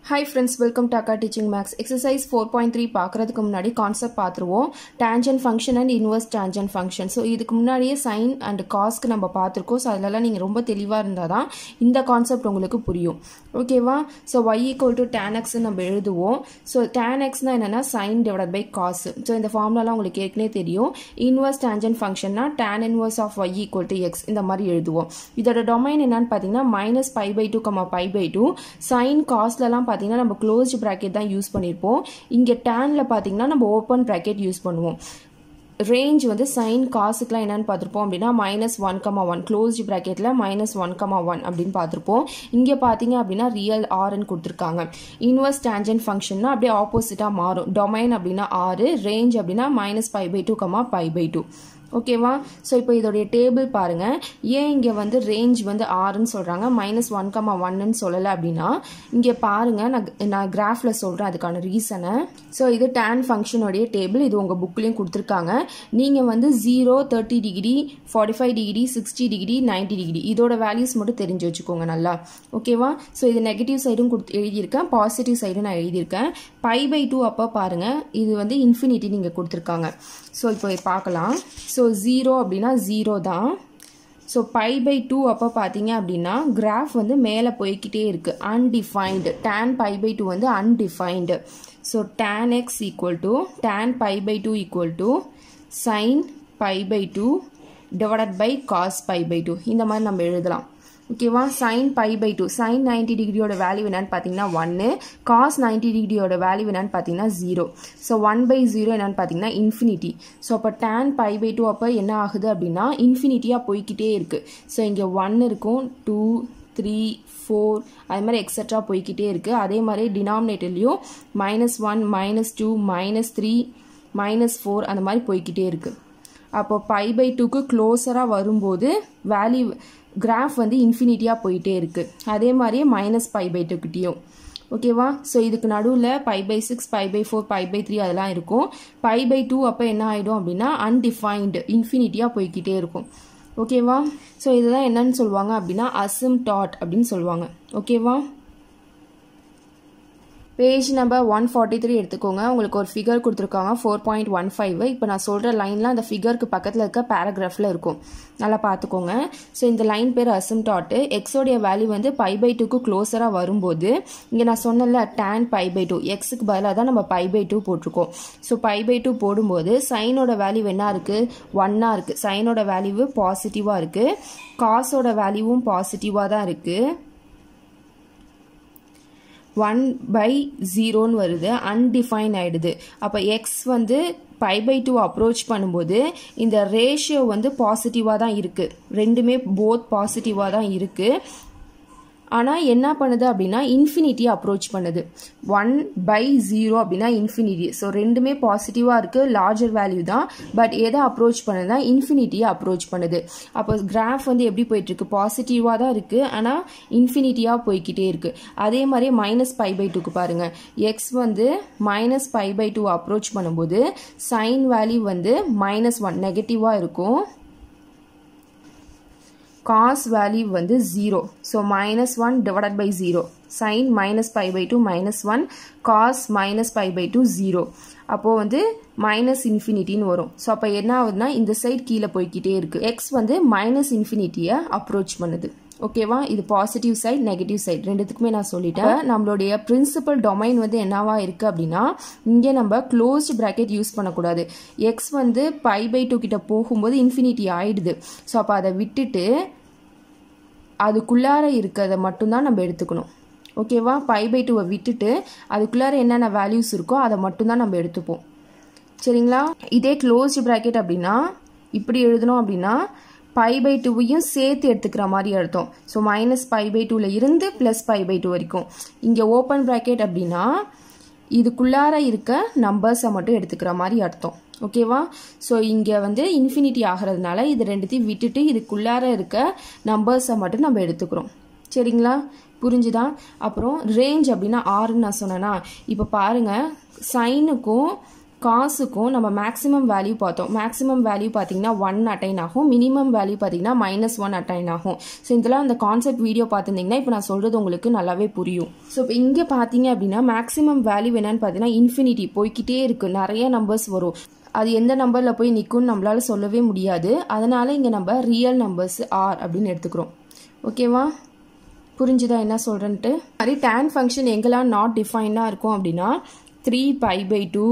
hi friends welcome to அக்கா teaching maths exercise four point three பார்க்குறதுக்கு முன்னாடி concept பார்த்துருவோம் tangent function and inverse tangent function so இதுக்கு முன்னாடியே சைன் அண்ட் காஸ்க்கு நம்ம பார்த்துருக்கோம் ஸோ அதிலலாம் நீங்கள் ரொம்ப தெளிவாக இருந்தால் தான் இந்த கான்செப்ட் உங்களுக்கு புரியும் ஓகேவா so y equal to tan எக்ஸ்னு நம்ம எழுதுவோம் ஸோ டேன் எக்ஸ்னால் என்னென்னா sine divide by cos so இந்த ஃபார்ம்லாலாம் உங்களுக்கு ஏற்கனவே தெரியும் இன்வர்ஸ் டேஞ்சன் ஃபங்க்ஷன்னா tan inverse of y equal to x இந்த மாதிரி எழுதுவோம் இதோட டொமைன் என்னன்னு பார்த்தீங்கன்னா minus pi by two comma pi by two sine காஸ்ட்லலாம் பார்த்தீங்கன்னா நம்ம க்ளோஸ்டு ப்ராக்கெட் தான் யூஸ் பண்ணியிருப்போம் இங்கே டேனில் பார்த்தீங்கன்னா நம்ம ஓப்பன் ப்ராக்கெட் யூஸ் பண்ணுவோம் ரேஞ்ச் வந்து சைன் காசுக்குலாம் என்னென்னு பார்த்துருப்போம் அப்படின்னா minus one comma one closed ப்ராக்கெட்டில் மைனஸ் ஒன் கமா ஒன் அப்படின்னு பார்த்துருப்போம் இங்கே பார்த்தீங்க அப்படின்னா ரியல் ஆர்ன்னு கொடுத்துருக்காங்க இன்வர்ஸ் டேஞ்சன் ஃபங்க்ஷன்னா அப்படியே ஆப்போசிட்டாக மாறும் டொமைன் அப்படின்னா ஆறு ரேஞ்ச் அப்படின்னா minus five by two comma five by two ஓகேவா ஸோ இப்போ இதோடைய டேபிள் பாருங்கள் ஏன் இங்கே வந்து ரேஞ்ச் வந்து ஆறுன்னு சொல்கிறாங்க மைனஸ் ஒன் கமா ஒன்னு சொல்லலை அப்படின்னா இங்கே பாருங்கள் நான் நான் கிராஃபில் சொல்கிறேன் அதுக்கான ரீசனை ஸோ இது டேன் ஃபங்க்ஷனுடைய டேபிள் இது உங்கள் புக்லேயும் கொடுத்துருக்காங்க நீங்கள் வந்து zero thirty degree forty five degree sixty degree ninety degree இதோட வேல்யூஸ் மட்டும் தெரிஞ்சு வச்சுக்கோங்க நல்லா ஓகேவா ஸோ இது நெகட்டிவ் சைடும் கொடுத்து எழுதியிருக்கேன் பாசிட்டிவ் சைடும் நான் எழுதியிருக்கேன் பை பை டூ அப்போ பாருங்கள் இது வந்து இன்ஃபினிட்டி நீங்கள் கொடுத்துருக்காங்க ஸோ இப்போ பார்க்கலாம் ஸோ ஜீரோ அப்படின்னா ஜீரோ தான் ஸோ பை பை டூ அப்போ பார்த்தீங்க அப்படின்னா கிராஃப் வந்து மேலே போய்கிட்டே இருக்குது undefined tan pi by two வந்து undefined so tan x equal to tan pi by two equal to sine pi by two divided by cos pi by two இந்த மாதிரி நம்ம எழுதலாம் ஓகேவா sine pi by two sine ninety டிகிரியோட value என்னன்னு பார்த்தீங்கன்னா ஒன்று காஸ் நைன்டி டிகிரியோட வேல்யூ என்னன்னு பார்த்தீங்கன்னா zero so one by zero என்னன்னு பார்த்தீங்கன்னா இன்ஃபினிட்டி ஸோ அப்போ டேன் பை பை டூ அப்போ என்ன ஆகுது அப்படின்னா இன்ஃபினிட்டியாக போய்கிட்டே இருக்குது ஸோ இங்கே ஒன் இருக்கும் டூ த்ரீ ஃபோர் அது மாதிரி எக்ஸட்ரா போய்கிட்டே இருக்குது அதே மாதிரி டினாமினேட்டர்லேயும் minus one minus two minus three minus four அந்த மாதிரி போய்கிட்டே இருக்குது அப்போ பை பை டூக்கு க்ளோஸராக வரும்போது வேல்யூ கிராஃப் வந்து இன்ஃபினிட்டியாக போயிட்டே இருக்குது அதே மாதிரியே மைனஸ் பை பை டூக்கிட்டேயும் ஓகேவா ஸோ இதுக்கு நடுவில் pi by six pi by four pi by three அதெல்லாம் இருக்கும் பை பை டூ அப்போ என்ன ஆகிடும் அப்படின்னா அன்டிஃபைன்டு இன்ஃபினிட்டியாக போய்கிட்டே இருக்கும் ஓகேவா ஸோ இதுதான் என்னன்னு சொல்லுவாங்க அப்படின்னா அசிம் டாட் அப்படின்னு சொல்லுவாங்க ஓகேவா page number one forty three எடுத்துக்கோங்க உங்களுக்கு ஒரு ஃபிகர் கொடுத்துருக்காங்க ஃபோர் பாயிண்ட் ஒன் ஃபைவ் இப்போ நான் சொல்கிற லைன்லாம் அந்த ஃபிகருக்கு பக்கத்தில் இருக்க பேராகிராஃபில் இருக்கும் நல்லா பார்த்துக்கோங்க ஸோ இந்த லைன் பேர் அசிம்டாட்டு எக்ஸோடைய வேல்யூ வந்து பை பை டூக்கு க்ளோஸராக வரும்போது இங்கே நான் சொன்னல டேன் பை பை டூ எக்ஸுக்கு பதிலாக தான் நம்ம பை பை டூ போட்டிருக்கோம் ஸோ பை பை டூ போடும்போது சைனோட வேல்யூ என்ன இருக்குது ஒன்னாக இருக்குது சைனோட வேல்யூ பாசிட்டிவாக இருக்குது காசோட வேல்யூவும் பாசிட்டிவாக தான் இருக்குது ஒன் பை ஜீரோன்னு வருது அன்டிஃபைன் ஆகிடுது அப்போ எக்ஸ் வந்து பை பை டூ அப்ரோச் பண்ணும்போது இந்த ரேஷியோ வந்து பாசிட்டிவாக தான் இருக்குது ரெண்டுமே போத் பாசிட்டிவாக தான் இருக்குது ஆனால் என்ன பண்ணுது அப்படின்னா இன்ஃபினிட்டி அப்ரோச் பண்ணுது ஒன் பை ஜீரோ அப்படின்னா இன்ஃபினிட்டி ஸோ ரெண்டுமே பாசிட்டிவாக இருக்குது லார்ஜர் வேல்யூ தான் பட் எதை அப்ரோச் பண்ணுதுன்னா இன்ஃபினிட்டியை அப்ரோச் பண்ணுது அப்போ கிராஃப் வந்து எப்படி போயிட்டுருக்கு பாசிட்டிவாக தான் இருக்குது ஆனால் இன்ஃபினிட்டியாக போய்கிட்டே இருக்குது அதே மாதிரி மைனஸ் பை பை டூக்கு பாருங்கள் எக்ஸ் வந்து minus pi by two approach பண்ணும்போது சைன் வேல்யூ வந்து மைனஸ் ஒன் நெகட்டிவாக இருக்கும் காஸ் வேல்யூ வந்து zero so minus one divided by zero sine minus pi by two minus one cos minus pi by two zero அப்போது வந்து minus இன்ஃபினிட்டின்னு வரும் so அப்போ என்ன ஆகுதுன்னா இந்த சைடு கீழே போய்கிட்டே இருக்குது எக்ஸ் வந்து மைனஸ் இன்ஃபினிட்டியை அப்ரோச் பண்ணுது ஓகேவா இது பாசிட்டிவ் சைட் நெகட்டிவ் சைட் ரெண்டுத்துக்குமே நான் சொல்லிட்டேன் நம்மளுடைய பிரின்சிபல் டொமைன் வந்து என்னவா இருக்குது அப்படின்னா இங்கே நம்ம க்ளோஸ்ட் ப்ராக்கெட் யூஸ் பண்ணக்கூடாது எக்ஸ் வந்து பை பை டூ கிட்ட போகும்போது இன்ஃபினிட்டி ஆயிடுது ஸோ அப்போ அதை விட்டுட்டு அதுக்குள்ளார இருக்கிறத மட்டும்தான் நம்ம எடுத்துக்கணும் ஓகேவா பை பை டூவை விட்டுட்டு அதுக்குள்ளார என்னென்ன வேல்யூஸ் இருக்கோ அதை மட்டும்தான் நம்ம எடுத்துப்போம் சரிங்களா இதே க்ளோஸ்டு ப்ராக்கெட் அப்படின்னா இப்படி எழுதணும் அப்படின்னா பை பை டூவையும் சேர்த்து எடுத்துக்கிற மாதிரி அர்த்தம் ஸோ மைனஸ் பை பை டூவில் இருந்து ப்ளஸ் பை பை டூ வரைக்கும் இங்கே ஓப்பன் ப்ராக்கெட் அப்படின்னா இதுக்குள்ளார இருக்க நம்பர்ஸை மட்டும் எடுத்துக்கிற மாதிரி அர்த்தம் ஓகேவா ஸோ இங்கே வந்து இன்ஃபினிட்டி ஆகிறதுனால இது ரெண்டுத்தையும் விட்டுட்டு இதுக்குள்ளார இருக்க நம்பர்ஸை மட்டும் நம்ம எடுத்துக்கிறோம் சரிங்களா புரிஞ்சுதா அப்புறம் ரேஞ்ச் அப்படின்னா ஆறுன்னு நான் சொன்னேன்னா இப்போ பாருங்கள் சைனுக்கும் காசுக்கும் நம்ம மேக்ஸிமம் வேல்யூ பார்த்தோம் மேக்ஸிமம் வேல்யூ பார்த்தீங்கன்னா ஒன் அட்டைன் ஆகும் மினிமம் வேல்யூ பார்த்தீங்கன்னா மைனஸ் ஒன் அட்டைன் ஆகும் ஸோ இதெல்லாம் அந்த கான்செப்ட் வீடியோ பார்த்துருந்தீங்கன்னா இப்போ நான் சொல்கிறது உங்களுக்கு நல்லாவே புரியும் ஸோ இப்போ இங்கே பார்த்தீங்க அப்படின்னா மேக்ஸிமம் வேல்யூ என்னன்னு பார்த்தீங்கன்னா இன்ஃபினிட்டி போய்கிட்டே இருக்குது நிறைய நம்பர்ஸ் வரும் அது எந்த நம்பரில் போய் நிற்கும்னு நம்மளால சொல்லவே முடியாது அதனால இங்கே நம்ம ரியல் நம்பர்ஸ் ஆர் அப்படின்னு எடுத்துக்கிறோம் ஓகேவா புரிஞ்சுதா என்ன சொல்கிறேன்ட்டு மாதிரி டேன் ஃபங்க்ஷன் எங்கெல்லாம் நாட் டிஃபைனாக இருக்கும் அப்படின்னா three pi by two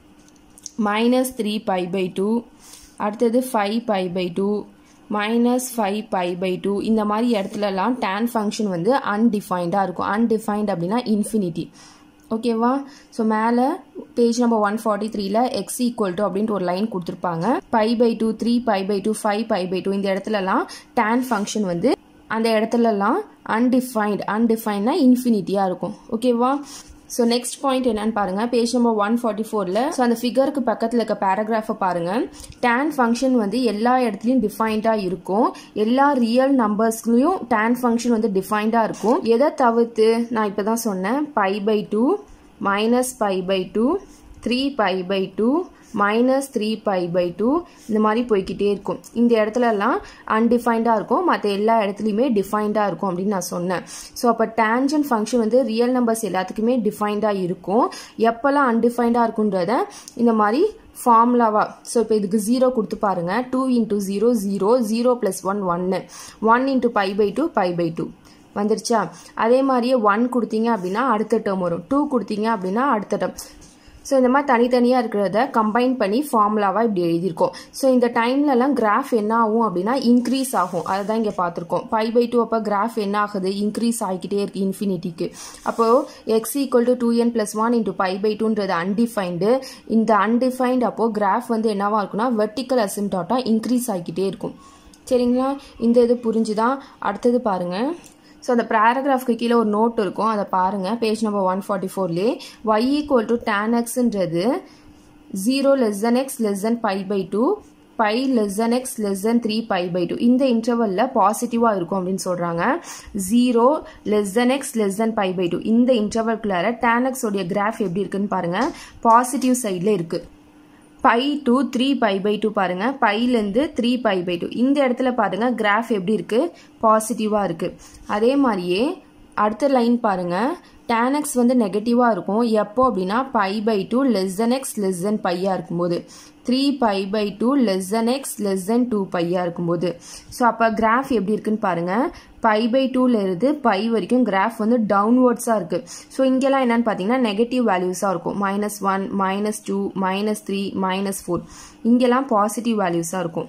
minus three pi by two அடுத்தது five pi by two minus five pi by two இந்த மாதிரி இடத்துலலாம் டேன் ஃபங்க்ஷன் வந்து அன்டிஃபைன்டாக இருக்கும் அன்டிஃபைன்ட் அப்படின்னா இன்ஃபினிட்டி ஓகேவா ஸோ மேலே பேஜ் நம்பர் ஒன் ஃபார்ட்டி த்ரீல எக்ஸ் ஈக்குவல் டு அப்படின்ட்டு ஒரு லைன் கொடுத்துருப்பாங்க pi by two three pi by two five pi by two இந்த இடத்துலலாம் டேன் ஃபங்க்ஷன் வந்து அந்த இடத்துலலாம் அன்டிஃபைன்ட் அன்டிஃபைன்னா இன்ஃபினிட்டியாக இருக்கும் ஓகேவா ஸோ நெக்ஸ்ட் பாயிண்ட் என்னன்னு பாருங்க பேஜ் நம்பர் ஒன் ஃபார்ட்டி ஃபோரில் ஸோ அந்த ஃபிகருக்கு பக்கத்தில் இருக்க பேராகிராஃபை பாருங்க டேன் ஃபங்க்ஷன் வந்து எல்லா இடத்துலையும் டிஃபைன்டாக இருக்கும் எல்லா ரியல் நம்பர்ஸ்லையும் டேன் ஃபங்க்ஷன் வந்து டிஃபைன்டாக இருக்கும் எதை தவிர்த்து நான் இப்போ தான் சொன்னேன் pi by two minus pi by two three pi by two minus three pi by two இந்த மாதிரி போய்கிட்டே இருக்கும் இந்த இடத்துலலாம் அன்டிஃபைன்டாக இருக்கும் மற்ற எல்லா இடத்துலையுமே டிஃபைன்டாக இருக்கும் அப்படின்னு நான் சொன்னேன் ஸோ அப்போ டேஞ்சன் ஃபங்க்ஷன் வந்து ரியல் நம்பர்ஸ் எல்லாத்துக்குமே டிஃபைன்டாக இருக்கும் எப்போல்லாம் அன்டிஃபைன்டாக இருக்குன்றத இந்த மாதிரி ஃபார்முலாவா ஸோ இப்போ இதுக்கு ஜீரோ கொடுத்து பாருங்க two into zero zero zero plus one ஒன்று one into pi by two pi by two வந்துருச்சா அதே மாதிரியே ஒன் கொடுத்தீங்க அப்படின்னா அடுத்த டேர்ம் வரும் டூ கொடுத்தீங்க அப்படின்னா அடுத்த டேர்ம் ஸோ இந்த மாதிரி தனித்தனியாக இருக்கிறத கம்பைன் பண்ணி ஃபார்முலாவாக இப்படி எழுதியிருக்கோம் ஸோ இந்த டைம்லலாம் கிராஃப் என்ன ஆகும் அப்படின்னா இன்க்ரீஸ் ஆகும் அதை தான் இங்கே பார்த்துருக்கோம் பை பை டூ அப்போ கிராஃப் என்ன ஆகுது இன்க்ரீஸ் ஆகிக்கிட்டே இருக்குது இன்ஃபினிட்டிக்கு அப்போது x equal to two n plus one into pi by டூன்றது அன்டிஃபைன்டு இந்த அன்டிஃபைன்டு அப்போது கிராஃப் வந்து என்னவா இருக்குன்னா வெர்டிக்கல் அசிம்டாட்டாக இன்க்ரீஸ் ஆகிக்கிட்டே இருக்கும் சரிங்களா இந்த இது புரிஞ்சுதான் அடுத்தது பாருங்கள் ஸோ அந்த பேராகிராஃப்க்கு கீழே ஒரு நோட் இருக்கும் அதை பாருங்கள் பேஜ் நம்பர் ஒன் ஃபார்ட்டி ஃபோர்லேயே ஒய் ஈக்குவல் டு டேன் எக்ஸ்ன்றது zero less than x less than pi by two pi less than x less than three pi by two இந்த இன்டர்வலில் பாசிட்டிவாக இருக்கும் அப்படின்னு சொல்கிறாங்க zero less than x less than pi by two இந்த இன்டர்வல்குள்ளார tan x உடைய கிராஃப் எப்படி இருக்குன்னு பாருங்கள் பாசிட்டிவ் சைடில் இருக்குது pi two three pi by two பாருங்க பைலேருந்து த்ரீ பை பை டூ இந்த இடத்துல பாருங்க கிராஃப் எப்படி இருக்கு பாசிட்டிவாக இருக்கு அதே மாதிரியே அடுத்த லைன் பாருங்க tan x வந்து நெகட்டிவாக இருக்கும் எப்போ அப்படின்னா pi by two less than x less than பையாக இருக்கும்போது three pi by two less than x less than two பையாக இருக்கும்போது ஸோ அப்போ கிராஃப் எப்படி இருக்குன்னு பாருங்க பை பை டூலேருந்து பை வரைக்கும் கிராஃப் வந்து டவுன்வர்ட்ஸாக இருக்குது ஸோ இங்கெல்லாம் என்னன்னு பார்த்தீங்கன்னா நெகட்டிவ் வேல்யூஸாக இருக்கும் minus one minus two minus three minus four இங்கெல்லாம் பாசிட்டிவ் வேல்யூஸாக இருக்கும்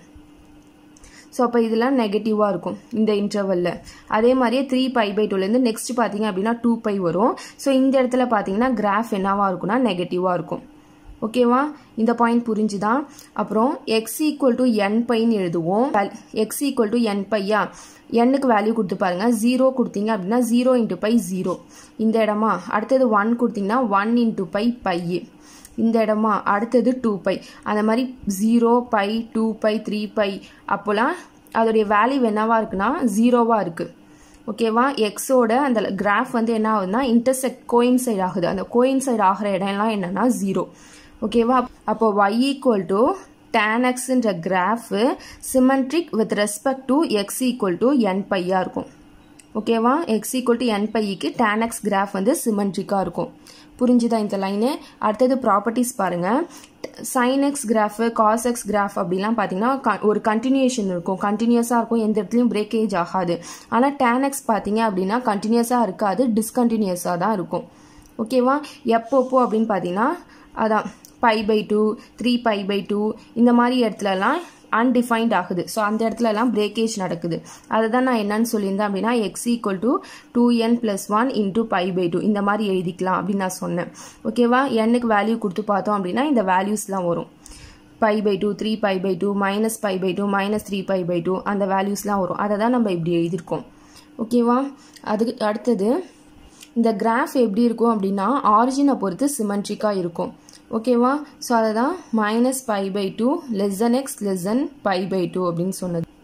ஸோ அப்போ இதெல்லாம் நெகட்டிவாக இருக்கும் இந்த இன்டர்வலில் அதே மாதிரியே த்ரீ பை பை டூலேருந்து நெக்ஸ்ட் பார்த்தீங்க அப்படின்னா டூ பை வரும் ஸோ இந்த இடத்துல பார்த்தீங்கன்னா கிராஃப் என்னவா இருக்கும்னா நெகட்டிவாக இருக்கும் ஓகேவா இந்த பாயிண்ட் புரிஞ்சுதான் அப்புறம் எக்ஸ் ஈக்குவல் டு என் பைன்னு எழுதுவோம் எக்ஸ் ஈக்குவல் டு என் பையா எண்ணுக்கு வேல்யூ கொடுத்து பாருங்க ஜீரோ கொடுத்தீங்க அப்படின்னா ஜீரோ இன்ட்டு பை ஜீரோ இந்த இடமா அடுத்தது ஒன் கொடுத்தீங்கன்னா ஒன் இன்ட்டு பை பை இந்த இடமா அடுத்தது டூ பை அந்த மாதிரி zero pi two pi three pi அப்போலாம் அதோடைய வேல்யூ என்னவா இருக்குன்னா ஜீரோவாக இருக்குது ஓகேவா எக்ஸோட அந்த கிராஃப் வந்து என்ன ஆகுதுன்னா இன்டர்செக்ட் கோயின்சைட் ஆகுது அந்த கோயின்சைட் ஆகிற இடம்லாம் என்னன்னா ஜீரோ ஓகேவா அப்போ ஒய் ஈக்குவல் டு tan xன்ற graph symmetric with respect to x equal to n பையாக இருக்கும் ஓகேவா எக்ஸ் ஈக்குவல் டு என் பைக்கு tan x கிராஃப் வந்து சிமெட்ரிக்காக இருக்கும் புரிஞ்சுதா இந்த லைனு அடுத்தது ப்ராப்பர்ட்டிஸ் பாருங்க sine x graph cos x graph அப்படிலாம் பார்த்தீங்கன்னா ஒரு கண்டினியூஷன் இருக்கும் கண்டினியூஸாக இருக்கும் எந்த இடத்துலையும் பிரேக்கேஜ் ஆகாது ஆனால் டேன் எக்ஸ் பார்த்தீங்க அப்படின்னா கண்டினியூஸாக இருக்காது டிஸ்கண்டினியூஸாக தான் இருக்கும் ஓகேவா எப்போப்போ அப்படின்னு பார்த்தீங்கன்னா அதான் pi by two three pi by two இந்த மாதிரி இடத்துலலாம் அன்டிஃபைன்ட் ஆகுது ஸோ அந்த இடத்துலலாம் பிரேக்கேஜ் நடக்குது அதை தான் நான் என்னன்னு சொல்லியிருந்தேன் அப்படின்னா x equal to two n plus one into pi by two இந்த மாதிரி எழுதிக்கலாம் அப்படின்னு நான் சொன்னேன் ஓகேவா எண்ணுக்கு வேல்யூ கொடுத்து பார்த்தோம் அப்படின்னா இந்த வேல்யூஸ்லாம் வரும் pi by two three pi by two minus pi by two minus three pi by two அந்த வேல்யூஸ்லாம் வரும் அதை தான் நம்ம இப்படி எழுதியிருக்கோம் ஓகேவா அதுக்கு அடுத்தது இந்த கிராஃப் எப்படி இருக்கும் அப்படின்னா ஆரிஜினை பொறுத்து சிமெட்ரிக்காக இருக்கும் ஓகேவா ஸோ அதை தான் minus pi by two less than x less than pi by two அப்படின்னு சொன்னது ஸோ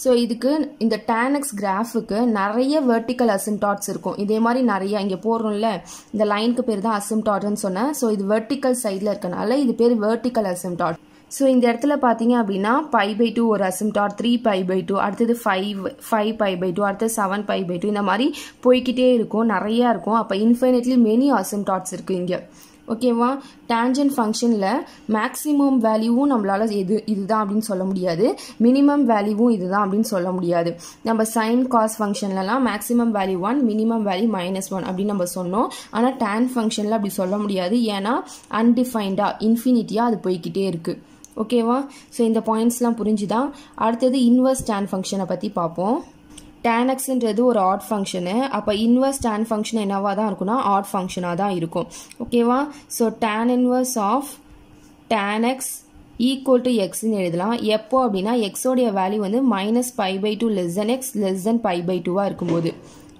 ஸோ இதுக்கு இந்த டேனக்ஸ் கிராஃபுக்கு நிறைய வெர்டிக்கல் அசிம்டாட்ஸ் இருக்கும் இதே மாதிரி நிறைய இங்கே போடுறோம்ல இந்த லைனுக்கு பேர் தான் அசிம்டாட்னு சொன்னேன் ஸோ இது வெர்டிக்கல் சைடில் இருக்கனால இது பேர் வெர்டிக்கல் அசிம்டாட் ஸோ இந்த இடத்துல பார்த்தீங்க அப்படின்னா பை பை டூ ஒரு asymptote three pi by two அடுத்தது five five pi by two அடுத்தது செவன் பை பை டூ இந்த மாதிரி போய்கிட்டே இருக்கும் நிறையா இருக்கும் அப்போ இன்ஃபைனட்லி மெனி அசிம்டாட்ஸ் இருக்குது இங்கே ஓகேவா டேஞ்சன் ஃபங்க்ஷனில் மேக்ஸிமம் வேல்யூவும் நம்மளால் இது இதுதான் அப்படின்னு சொல்ல முடியாது மினிமம் வேல்யூவும் இதுதான் அப்படின்னு சொல்ல முடியாது நம்ம சைன் காஸ் ஃபங்க்ஷன்லலாம் maximum value one minimum value minus one அப்படின்னு நம்ம சொன்னோம் ஆனால் டேன் ஃபங்க்ஷனில் அப்படி சொல்ல முடியாது ஏன்னா அன்டிஃபைன்டாக இன்ஃபினிட்டியாக அது போய்கிட்டே இருக்குது ஓகேவா ஸோ இந்த பாயிண்ட்ஸ்லாம் புரிஞ்சுதான் அடுத்தது இன்வர்ஸ் டேன் ஃபங்க்ஷனை பற்றி பார்ப்போம் tan xன்றது ஒரு ஆட் ஃபங்க்ஷனு அப்போ இன்வர்ஸ் tan ஃபங்க்ஷன் என்னவா தான் இருக்கும்னா ஆட் ஃபங்க்ஷனாக தான் இருக்கும் ஓகேவா so tan inverse of tan x equal to எக்ஸ்ன்னு எழுதலாம் எப்போ அப்படின்னா எக்ஸோடைய வேல்யூ வந்து minus pi by two less than x less than pi by டூவாக இருக்கும்போது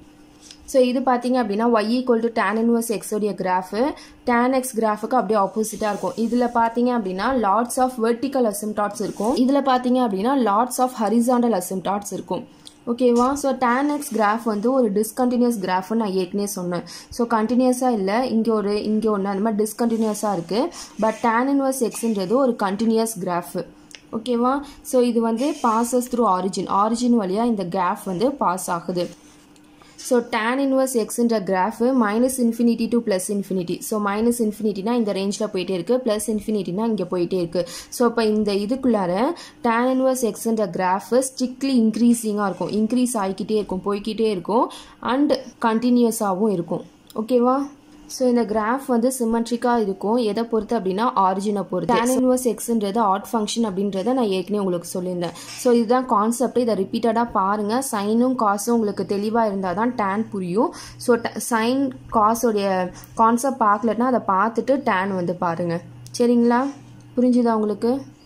ஸோ இது பார்த்தீங்க அப்படின்னா y equal to tan inverse எக்ஸோடைய கிராஃபு டேன் எக்ஸ் கிராஃபுக்கு அப்படியே ஆப்போசிட்டாக இருக்கும் இதில் பார்த்தீங்க அப்படின்னா லாட்ஸ் ஆஃப் வெர்டிக்கல் அசிம்டாட்ஸ் இருக்கும் இதில் பார்த்தீங்க அப்படின்னா லாட்ஸ் ஆஃப் ஹரிசாண்டல் அசிம்டாட்ஸ் இருக்கும் ஓகேவா ஸோ டேன் எக்ஸ் கிராஃப் வந்து ஒரு டிஸ்கண்டினியூஸ் கிராஃப்னு நான் ஏற்கனவே சொன்னேன் ஸோ கண்டினியூஸாக இல்லை இங்கே ஒரு இங்கே ஒன்று அந்த மாதிரி டிஸ்கண்டினியூஸாக இருக்குது பட் டேன் இன்வர்ஸ் எக்ஸ்ன்றது ஒரு கண்டினியூஸ் கிராஃபு ஓகேவா ஸோ இது வந்து பாசஸ் த்ரூ ஆரிஜின் ஆரிஜின் வழியாக இந்த கிராஃப் வந்து பாஸ் ஆகுது ஸோ டேன் இன்வர்ஸ் எக்ஸ்ன்ற graph minus infinity to plus infinity so minus இன்ஃபினிட்டினா இந்த ரேஞ்சில் போயிட்டே இருக்குது ப்ளஸ் இன்ஃபினிட்டினா இங்கே போயிட்டே இருக்குது ஸோ இப்போ இந்த இதுக்குள்ளார டேன் இன்வர்ஸ் எக்ஸ்ன்ற கிராஃபு ஸ்ட்ரிக்ட்லி இன்க்ரீஸிங்காக இருக்கும் இன்க்ரீஸ் ஆகிக்கிட்டே இருக்கும் போய்கிட்டே இருக்கும் அண்ட் கண்டினியூஸாகவும் இருக்கும் ஓகேவா ஸோ இந்த கிராஃப் வந்து சிமெட்ரிக்காக இருக்கும் எதை பொறுத்து அப்படின்னா ஆரிஜினை பொறுத்து டேன் இன்வர்ஸ் எக்ஸ்ன்றது ஆட் ஃபங்க்ஷன் அப்படின்றத நான் ஏற்கனவே உங்களுக்கு சொல்லியிருந்தேன் ஸோ இதுதான் கான்செப்ட் இதை ரிப்பீட்டடாக பாருங்கள் சைனும் காசும் உங்களுக்கு தெளிவாக இருந்தால் தான் டேன் புரியும் ஸோ சைன் காசோடைய கான்செப்ட் பார்க்கலன்னா அதை பார்த்துட்டு டேன் வந்து பாருங்கள் சரிங்களா புரிஞ்சுதா உங்களுக்கு